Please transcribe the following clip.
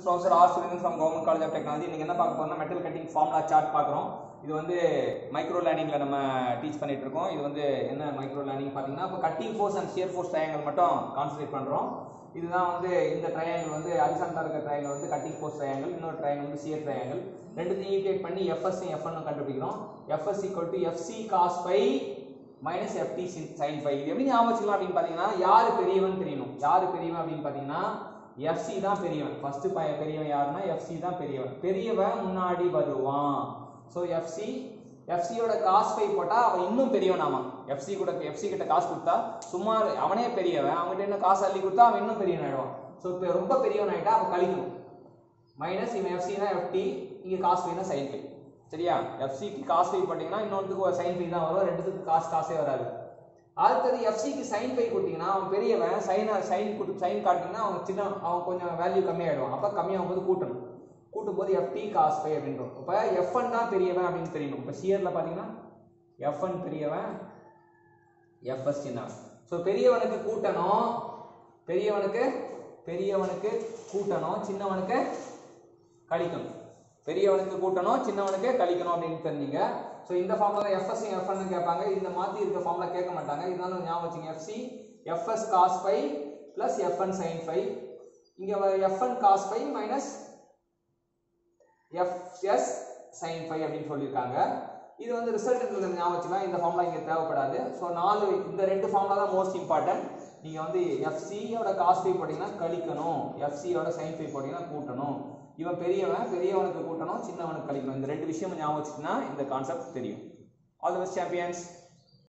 professor R Surendran from government college of technology இன்னைக்கு என்ன பார்க்க போறோம்னா மெட்டல் கட்டிங் ஃபார்முலா சார்ட் பார்க்குறோம் இது வந்து மைக்ரோ லேர்னிங்ல நம்ம டீச் பண்ணிட்டு இருக்கோம் இது வந்து என்ன மைக்ரோ லேர்னிங் பார்த்தீங்கன்னா இப்போ cutting force and shear force triangle மட்டும் கான்சன்ட்ரேட் பண்ணுறோம் இதுதான் வந்து இந்த ட்ரையாங்கல் வந்து ஹரிசாண்டா இருக்க ட்ரையாங்கல் வந்து கட்டிங் ஃபோர்ஸ் ட்ரையாங்கல் இன்னொரு ட்ரையாங்கல் வந்து ஷியர் ட்ரையாங்கல் ரெண்டுத்தையும் ஈக்குவேட் பண்ணி எஃப்எஸ்ஸையும் எஃப்என்னு கண்டுபிடிக்கிறோம் FS equal to FC cos phi minus FT sine five இது எப்படி ஞாபகம் வச்சுக்கலாம் அப்படின்னு பார்த்தீங்கன்னா யாரு பெரியவன் தெரியணும் யாரு பெரியவன் அப்படின்னு பார்த்தீங்கன்னா எஃப்சி தான் பெரியவன் ஃபர்ஸ்ட் பெரியவன் யாருன்னா எஃப்சி தான் பெரியவன் பெரியவன் முன்னாடி வருவான் ஸோ எஃப்சி எஃப்சியோட காஸ் ஃபைவ் போட்டால் அவன் இன்னும் பெரியவன் ஆமாம் எஃப்சி கூட எஃப்சி கிட்ட காசு கொடுத்தா சும்மா அவனே பெரியவன் அவன்கிட்ட என்ன காசு அள்ளி கொடுத்தா அவன் இன்னும் பெரியவன் ஆயிடுவான் ஸோ இப்போ ரொம்ப பெரியவன் ஆயிட்டா அவன் கழிக்கணும் மைனஸ் இவன் எஃப்சினா எஃப்டி இங்கே காஸ் ஃபைனா சைன் ஃபைவ் சரியா எஃப்சிக்கு காஸ் ஃபைவ் போட்டிங்கன்னா இன்னொன்றுக்கு ஒரு சைன் ஃபைவ் தான் வரும் ரெண்டுத்துக்கு காசு காசே வராது அடுத்தது எஃப்சிக்கு சைன் ஃபைவ் கொடுத்தீங்கன்னா அவன் பெரியவன் சைனை சைன் கொடுத்து சைன் காட்டிங்கன்னா அவன் சின்ன அவன் கொஞ்சம் வேல்யூ கம்மியாயிடுவான் அப்போ கம்மியாகும் போது கூட்டணும் கூட்டும் போது எஃப்டி காஸ் ஃபைவ் அப்படின்றோம் இப்போ எஃப்என் தான் பெரியவன் அப்படின்னு தெரியணும் இப்போ சியரில் பார்த்தீங்கன்னா எஃப்என் பெரியவன் எஃப்எஸ் சின்னவன் ஸோ பெரியவனுக்கு கூட்டணும் பெரியவனுக்கு பெரியவனுக்கு கூட்டணும் சின்னவனுக்கு கழிக்கணும் பெரியவனுக்கு கூட்டணும் சின்னவனுக்கு கழிக்கணும் அப்படின்னு தெரிஞ்சீங்க ஸோ இந்த ஃபார்ம்ல தான் எஃப்எஸ் எஃப்என்னு கேட்பாங்க இந்த மாதிரி இருக்க ஃபார்ம்ல கேட்க மாட்டாங்க இதனால ஞாபகம் வச்சுங்க FC FS cos five plus FN sine five இங்கே FN cos five minus FS sine five அப்படின்னு சொல்லியிருக்காங்க இது வந்து ரிசல்ட் ஞாபகம் வச்சுக்கலாம் இந்த ஃபார்ம்லாம் இங்கே தேவைப்படாது ஸோ நாலு இந்த ரெண்டு ஃபார்ம்ல தான் மோஸ்ட் இம்பார்ட்டன்ட் நீங்கள் வந்து எஃப்சியோட காஸ் ஃபைவ் போட்டிங்கன்னா கழிக்கணும் எஃப்சியோட சைன் ஃபைவ் போட்டிங்கன்னா கூட்டணும் இவன் பெரியவன் பெரியவனுக்கு கூட்டணும் சின்னவனுக்கு கழிக்கணும் இந்த ரெண்டு விஷயம் ஞாபகம் வச்சுக்கினா இந்த கான்செப்ட் தெரியும் ஆல் தி பெஸ்ட் சாம்பியன்ஸ்